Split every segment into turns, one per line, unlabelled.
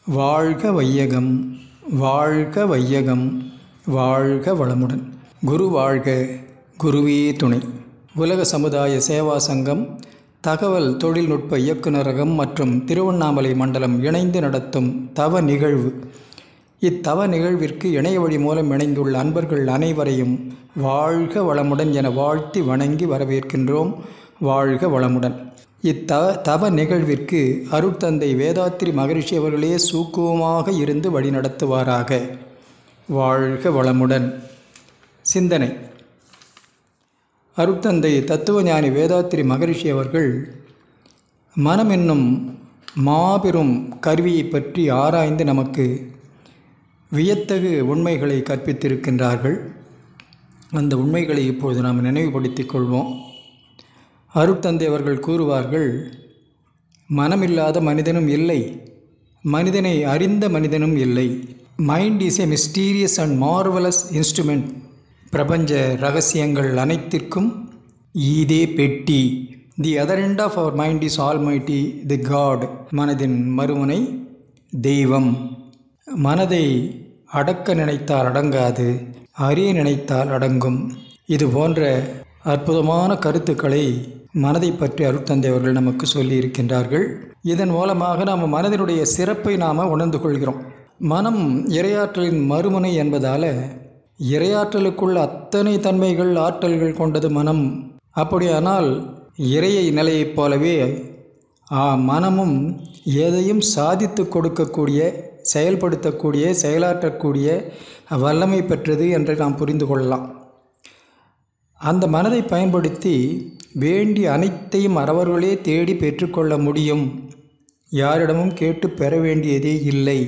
வாழ்க வையகம் வாழ்க வையகம் வாழ்க வளமுடன் குரு வாழ்க குருவே துணை உலக சமுதாய சேவா சங்கம் தகவல் தொழில்நுட்ப இயக்குநரகம் மற்றும் திருவண்ணாமலை மண்டலம் இணைந்து நடத்தும் தவ நிகழ்வு இத்தவ நிகழ்விற்கு இணைய வழி மூலம் இணைந்துள்ள அன்பர்கள் அனைவரையும் வாழ்க வளமுடன் என வாழ்த்தி வணங்கி வரவேற்கின்றோம் வாழ்க வளமுடன் இத்தவ தவ நிகழ்விற்கு அருட்தந்தை வேதாத்திரி மகரிஷி அவர்களே சூக்குவமாக இருந்து வழிநடத்துவாராக வாழ்க வளமுடன் சிந்தனை அருட்தந்தை தத்துவஞானி வேதாத்திரி மகரிஷி அவர்கள் மனம் என்னும் மாபெரும் கருவியை பற்றி ஆராய்ந்து நமக்கு வியத்தகு உண்மைகளை கற்பித்திருக்கின்றார்கள் அந்த உண்மைகளை இப்பொழுது நாம் நினைவுபடுத்திக் கொள்வோம் அருட்தந்தை அவர்கள் கூறுவார்கள் மனமில்லாத மனிதனும் இல்லை மனிதனை அறிந்த மனிதனும் இல்லை mind is a mysterious and marvellous instrument பிரபஞ்ச ரகசியங்கள் அனைத்திற்கும் ஈதே பெட்டி the other end of our mind is almighty the God மனதின் மறுமுனை தெய்வம் மனதை அடக்க நினைத்தால் அடங்காது அறிய நினைத்தால் அடங்கும் இது போன்ற அற்புதமான கருத்துக்களை மனதை பற்றி அருட்தந்தை அவர்கள் நமக்கு சொல்லி இருக்கின்றார்கள் இதன் மூலமாக நாம் மனதினுடைய சிறப்பை நாம் உணர்ந்து கொள்கிறோம் மனம் இரையாற்றலின் மறுமுனை என்பதால் இரையாற்றலுக்குள்ள அத்தனை தன்மைகள் ஆற்றல்கள் கொண்டது மனம் அப்படியானால் இறையை நிலையைப் போலவே மனமும் எதையும் சாதித்து கொடுக்கக்கூடிய செயல்படுத்தக்கூடிய செயலாற்றக்கூடிய வல்லமை பெற்றது என்று நாம் புரிந்து கொள்ளலாம் அந்த மனதை பயன்படுத்தி வேண்டிய அனைத்தையும் அறவர்களே தேடி பெற்றுக்கொள்ள முடியும் யாரிடமும் கேட்டு பெற வேண்டியதே இல்லை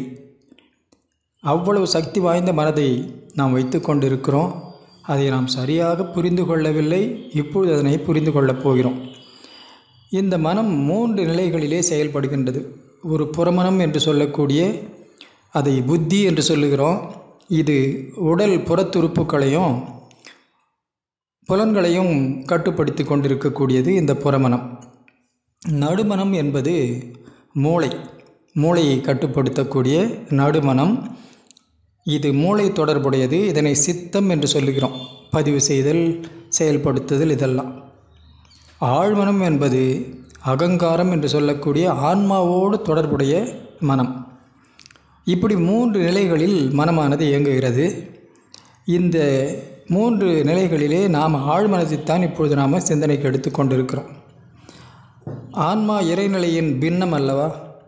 அவ்வளவு சக்தி வாய்ந்த மனதை நாம் வைத்து கொண்டிருக்கிறோம் அதை நாம் சரியாக புரிந்து கொள்ளவில்லை இப்பொழுது அதனை புரிந்து கொள்ளப் போகிறோம் இந்த மனம் மூன்று நிலைகளிலே செயல்படுகின்றது ஒரு புறமனம் என்று சொல்லக்கூடிய அதை புத்தி என்று சொல்லுகிறோம் இது உடல் புறத்துறுப்புகளையும் புலன்களையும் கட்டுப்படுத்தி கொண்டிருக்கக்கூடியது இந்த புறமனம் நடுமனம் என்பது மூளை மூளையை கட்டுப்படுத்தக்கூடிய நடுமனம் இது மூளை தொடர்புடையது இதனை சித்தம் என்று சொல்லுகிறோம் பதிவு செய்தல் செயல்படுத்துதல் இதெல்லாம் ஆழ்மனம் என்பது அகங்காரம் என்று சொல்லக்கூடிய ஆன்மாவோடு தொடர்புடைய மனம் இப்படி மூன்று நிலைகளில் மனமானது இயங்குகிறது இந்த மூன்று நிலைகளிலே நாம் ஆழ்மனதைத்தான் இப்பொழுது நாம் சிந்தனைக்கு எடுத்து கொண்டிருக்கிறோம் ஆன்மா இறைநிலையின் பின்னம் அல்லவா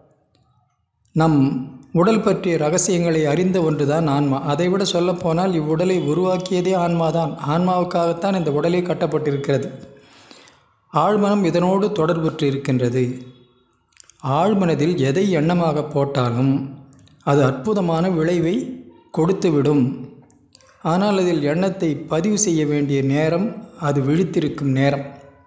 நம் உடல் பற்றிய ரகசியங்களை அறிந்த ஒன்றுதான் ஆன்மா அதைவிட சொல்லப்போனால் இவ்வுடலை உருவாக்கியதே ஆன்மாதான் ஆன்மாவுக்காகத்தான் இந்த உடலே கட்டப்பட்டிருக்கிறது ஆழ்மனம் இதனோடு தொடர்புற்று இருக்கின்றது ஆழ்மனதில் எதை எண்ணமாக போட்டாலும் அது அற்புதமான விளைவை கொடுத்துவிடும் ஆனால் அதில் எண்ணத்தை பதிவு செய்ய வேண்டிய நேரம் அது விழித்திருக்கும் நேரம்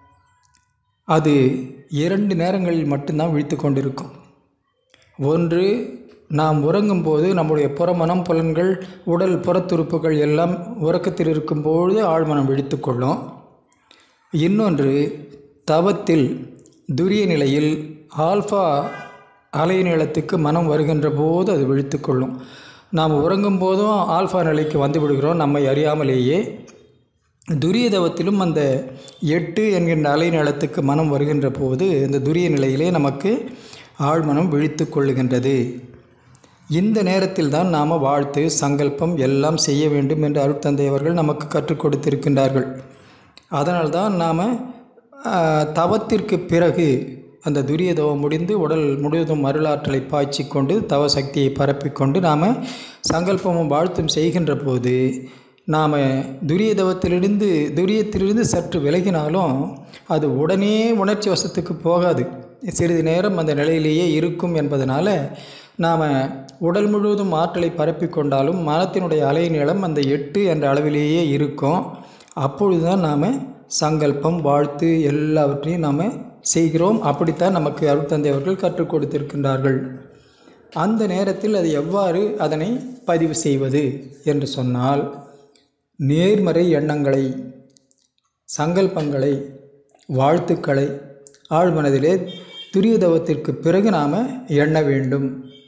அது இரண்டு நேரங்களில் மட்டும்தான் விழித்து கொண்டிருக்கும் ஒன்று நாம் உறங்கும்போது நம்முடைய புறமனம் புலன்கள் உடல் புறத்துறுப்புகள் எல்லாம் உறக்கத்தில் இருக்கும்பொழுது ஆழ்மனம் விழித்து கொள்ளும் இன்னொன்று தவத்தில் துரிய நிலையில் ஆல்ஃபா அலைநீளத்துக்கு மனம் வருகின்ற போது அது விழித்து கொள்ளும் நாம் உறங்கும் போதும் ஆல்ஃபா நிலைக்கு வந்து விடுகிறோம் நம்மை அறியாமலேயே துரிய தவத்திலும் அந்த எட்டு என்கின்ற அலைநீளத்துக்கு மனம் வருகின்ற போது இந்த துரிய நிலையிலே நமக்கு ஆழ்மனம் விழித்து கொள்ளுகின்றது இந்த நேரத்தில் தான் நாம் வாழ்த்து சங்கல்பம் எல்லாம் செய்ய வேண்டும் என்று அருட்தந்தை அவர்கள் நமக்கு கற்றுக் கொடுத்திருக்கின்றார்கள் அதனால்தான் நாம் தவத்திற்கு பிறகு அந்த துரிய தவம் முடிந்து உடல் முழுவதும் அருளாற்றலை பாய்ச்சி கொண்டு தவ சக்தியை பரப்பிக்கொண்டு நாம் சங்கல்பமும் வாழ்த்தும் செய்கின்ற போது நாம் துரிய தவத்திலிருந்து துரியத்திலிருந்து சற்று விலகினாலும் அது உடனே உணர்ச்சி வசத்துக்கு போகாது சிறிது நேரம் அந்த நிலையிலேயே இருக்கும் என்பதனால் நாம் உடல் முழுவதும் ஆற்றலை பரப்பி கொண்டாலும் மனத்தினுடைய அலைநீளம் அந்த எட்டு என்ற அளவிலேயே இருக்கும் அப்பொழுது தான் நாம் சங்கல்பம் வாழ்த்து எல்லாவற்றையும் நாம் செய்கிறோம் அப்படித்தான் நமக்கு அருட்தந்தை அவர்கள் கற்றுக் கொடுத்திருக்கின்றார்கள் அந்த நேரத்தில் அது எவ்வாறு அதனை பதிவு செய்வது என்று சொன்னால் நேர்மறை எண்ணங்களை சங்கல்பங்களை வாழ்த்துக்களை ஆழ்மனதிலே துரியதவத்திற்கு பிறகு நாம் எண்ண வேண்டும்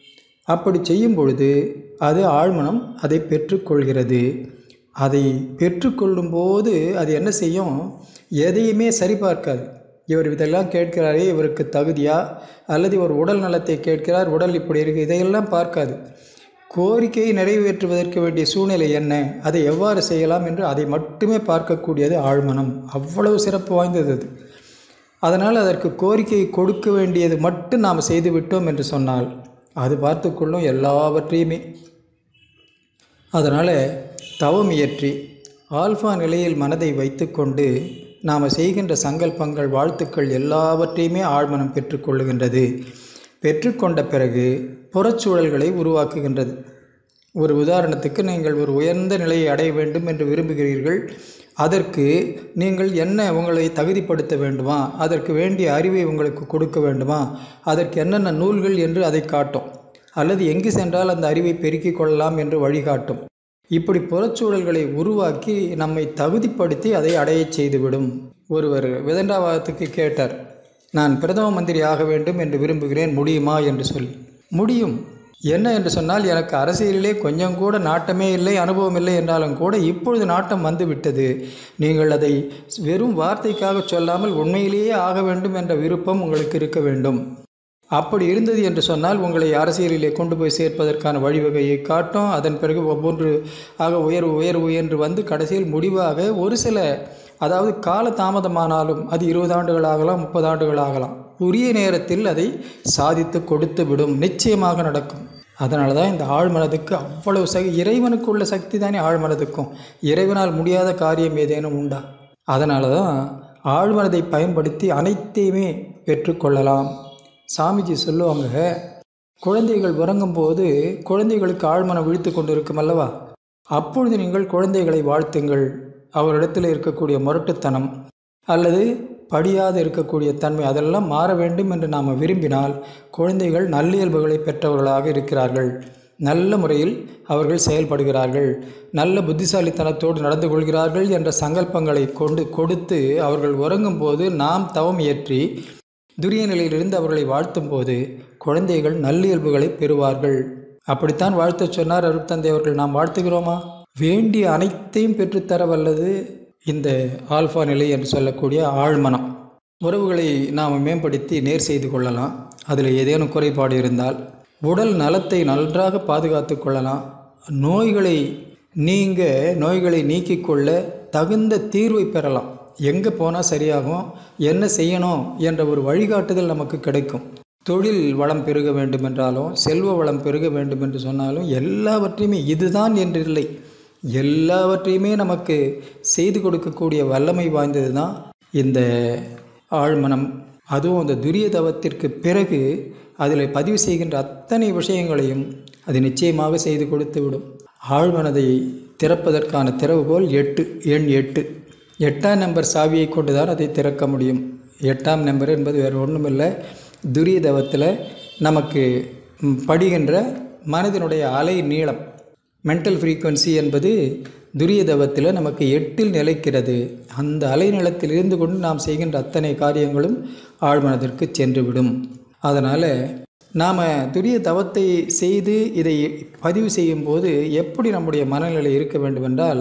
அப்படி செய்யும் பொழுது அது ஆழ்மனம் அதை பெற்றுக்கொள்கிறது அதை பெற்றுக்கொள்ளும் போது அது என்ன செய்யும் எதையுமே சரிபார்க்காது இவர் இதெல்லாம் கேட்கிறாரே இவருக்கு தகுதியா அல்லது இவர் உடல் நலத்தை கேட்கிறார் உடல் இப்படி இருக்குது இதையெல்லாம் பார்க்காது கோரிக்கையை நிறைவேற்றுவதற்கு வேண்டிய சூழ்நிலை என்ன அதை எவ்வாறு செய்யலாம் என்று அதை மட்டுமே பார்க்கக்கூடியது ஆழ்மனம் அவ்வளவு சிறப்பு வாய்ந்தது அது அதனால் அதற்கு கோரிக்கை கொடுக்க வேண்டியது மட்டும் நாம் செய்து விட்டோம் என்று சொன்னால் அது பார்த்துக்கொள்ளும் எல்லாவற்றையுமே அதனால் தவம் இயற்றி ஆல்ஃபா நிலையில் மனதை வைத்துக்கொண்டு நாம் செய்கின்ற சங்கல்பங்கள் வாழ்த்துக்கள் எல்லாவற்றையுமே ஆழ்மனம் பெற்றுக்கொள்ளுகின்றது பெற்றுக்கொண்ட பிறகு புறச்சூழல்களை உருவாக்குகின்றது ஒரு உதாரணத்துக்கு நீங்கள் ஒரு உயர்ந்த நிலையை அடைய வேண்டும் என்று விரும்புகிறீர்கள் அதற்கு நீங்கள் என்ன உங்களை தகுதிப்படுத்த வேண்டுமா அதற்கு வேண்டிய அறிவை உங்களுக்கு கொடுக்க வேண்டுமா அதற்கு என்னென்ன நூல்கள் என்று அதை காட்டும் அல்லது எங்கு சென்றால் அந்த அறிவை பெருக்கிக் கொள்ளலாம் என்று வழிகாட்டும் இப்படி புறச்சூழல்களை உருவாக்கி நம்மை தகுதிப்படுத்தி அதை அடையச் செய்துவிடும் ஒருவர் விதண்டாவாதத்துக்கு கேட்டார் நான் பிரதம மந்திரி ஆக வேண்டும் என்று விரும்புகிறேன் முடியுமா என்று சொல்லி முடியும் என்ன என்று சொன்னால் எனக்கு அரசியலிலே கொஞ்சம் கூட நாட்டமே இல்லை அனுபவம் இல்லை என்றாலும் கூட இப்பொழுது நாட்டம் வந்து விட்டது நீங்கள் அதை வெறும் வார்த்தைக்காக சொல்லாமல் உண்மையிலேயே ஆக வேண்டும் என்ற விருப்பம் உங்களுக்கு இருக்க வேண்டும் அப்படி இருந்தது என்று சொன்னால் உங்களை அரசியலிலே கொண்டு போய் சேர்ப்பதற்கான வழிவகையை காட்டும் அதன் பிறகு ஒவ்வொன்று ஆக உயர்வு உயர்வு என்று வந்து கடைசியில் முடிவாக ஒரு சில அதாவது கால தாமதமானாலும் அது இருபது ஆண்டுகள் ஆகலாம் முப்பது ஆண்டுகள் ஆகலாம் உரிய நேரத்தில் அதை சாதித்து கொடுத்து விடும் நிச்சயமாக நடக்கும் அதனால தான் இந்த ஆழ்மனதுக்கு அவ்வளவு சக்தி இறைவனுக்கு உள்ள சக்தி தானே ஆழ்மனதுக்கும் இறைவனால் முடியாத காரியம் ஏதேனும் உண்டா அதனால தான் ஆழ்மனதை பயன்படுத்தி அனைத்தையுமே பெற்றுக்கொள்ளலாம் சாமிஜி சொல்லுவாங்க குழந்தைகள் உறங்கும்போது குழந்தைகளுக்கு ஆழ்மனம் விழித்து கொண்டு இருக்கும் அல்லவா அப்பொழுது நீங்கள் குழந்தைகளை வாழ்த்துங்கள் அவரிடத்தில் இருக்கக்கூடிய முரட்டுத்தனம் அல்லது படியாது இருக்கக்கூடிய தன்மை அதெல்லாம் மாற வேண்டும் என்று நாம் விரும்பினால் குழந்தைகள் நல்லியல்புகளை பெற்றவர்களாக இருக்கிறார்கள் நல்ல முறையில் அவர்கள் செயல்படுகிறார்கள் நல்ல புத்திசாலித்தனத்தோடு நடந்து கொள்கிறார்கள் என்ற சங்கல்பங்களை கொண்டு கொடுத்து அவர்கள் உறங்கும் போது நாம் தவம் இயற்றி துரிய நிலையிலிருந்து அவர்களை வாழ்த்தும் போது குழந்தைகள் நல்லியல்புகளை பெறுவார்கள் அப்படித்தான் வாழ்த்து சொன்னார் அருட்தந்தை அவர்கள் நாம் வாழ்த்துகிறோமா வேண்டிய அனைத்தையும் பெற்றுத்தர வல்லது இந்த ஆல்ஃபா நிலை என்று சொல்லக்கூடிய ஆழ்மனம் உறவுகளை நாம் மேம்படுத்தி நேர் செய்து கொள்ளலாம் அதில் ஏதேனும் குறைபாடு இருந்தால் உடல் நலத்தை நன்றாக பாதுகாத்து கொள்ளலாம் நோய்களை நீங்க நோய்களை நீக்கிக் கொள்ள தகுந்த தீர்வை பெறலாம் எங்கே போனால் சரியாகும் என்ன செய்யணும் என்ற ஒரு வழிகாட்டுதல் நமக்கு கிடைக்கும் தொழில் வளம் பெருக வேண்டும் என்றாலும் செல்வ வளம் பெருக வேண்டும் என்று சொன்னாலும் எல்லாவற்றையுமே இதுதான் என்று இல்லை எல்லாவற்றையுமே நமக்கு செய்து கொடுக்கக்கூடிய வல்லமை வாய்ந்தது தான் இந்த ஆழ்மனம் அதுவும் அந்த துரிய தவத்திற்கு பிறகு அதில் பதிவு செய்கின்ற அத்தனை விஷயங்களையும் அது நிச்சயமாக செய்து கொடுத்து விடும் ஆழ்மனதை திறப்பதற்கான திறவுகோல் எட்டு எண் எட்டு எட்டாம் நம்பர் சாவியை கொண்டு தான் அதை திறக்க முடியும் எட்டாம் நம்பர் என்பது வேறு ஒன்றுமில்லை துரிய தவத்தில் நமக்கு படிகின்ற மனதினுடைய அலை நீளம் மென்டல் ஃப்ரீக்குவன்சி என்பது துரிய தவத்தில் நமக்கு எட்டில் நிலைக்கிறது அந்த அலைநிலத்தில் இருந்து கொண்டு நாம் செய்கின்ற அத்தனை காரியங்களும் ஆழ்மனதிற்கு சென்றுவிடும் அதனால் நாம் துரிய தவத்தை செய்து இதை பதிவு செய்யும்போது எப்படி நம்முடைய மனநிலை இருக்க வேண்டுமென்றால்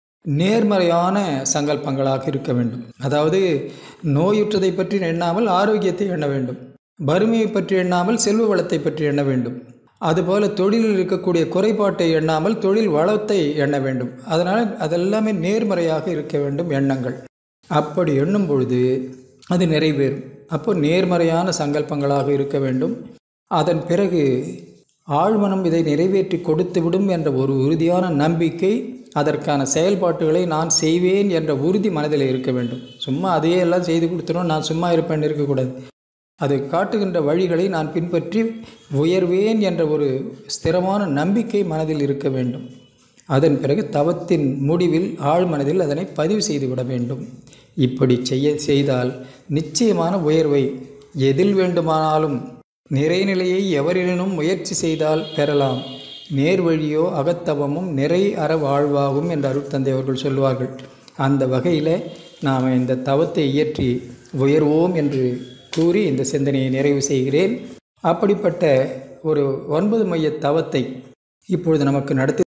நேர்மறையான சங்கல்பங்களாக இருக்க வேண்டும் அதாவது நோயுற்றதை பற்றி எண்ணாமல் ஆரோக்கியத்தை எண்ண வேண்டும் வறுமையை பற்றி எண்ணாமல் செல்வ வளத்தை பற்றி எண்ண வேண்டும் அதுபோல் தொழிலில் இருக்கக்கூடிய குறைபாட்டை எண்ணாமல் தொழில் வளத்தை எண்ண வேண்டும் அதனால் அதெல்லாமே நேர்மறையாக இருக்க வேண்டும் எண்ணங்கள் அப்படி எண்ணும் பொழுது அது நிறைவேறும் அப்போ நேர்மறையான சங்கல்பங்களாக இருக்க வேண்டும் அதன் பிறகு ஆழ்மனம் இதை நிறைவேற்றி கொடுத்து விடும் என்ற ஒரு உறுதியான நம்பிக்கை அதற்கான செயல்பாட்டுகளை நான் செய்வேன் என்ற உறுதி மனதில் இருக்க வேண்டும் சும்மா அதையே எல்லாம் செய்து கொடுத்துரும் நான் சும்மா இருப்பேன் இருக்கக்கூடாது அது காட்டுகின்ற வழிகளை நான் பின்பற்றி உயர்வேன் என்ற ஒரு ஸ்திரமான நம்பிக்கை மனதில் இருக்க வேண்டும் அதன் பிறகு தவத்தின் முடிவில் ஆழ்மனதில் அதனை பதிவு செய்துவிட வேண்டும் இப்படி செய்ய செய்தால் நிச்சயமான உயர்வை எதில் வேண்டுமானாலும் நிறைநிலையை எவரினும் முயற்சி செய்தால் பெறலாம் நேர்வழியோ அகத்தவமும் நிறை அற வாழ்வாகும் என்று அருட்தந்தை அவர்கள் சொல்வார்கள் அந்த வகையில் நாம் இந்த தவத்தை இயற்றி உயர்வோம் என்று கூறி இந்த சிந்தனையை நிறைவு செய்கிறேன் அப்படிப்பட்ட ஒரு ஒன்பது மைய தவத்தை இப்பொழுது நமக்கு நடத்தி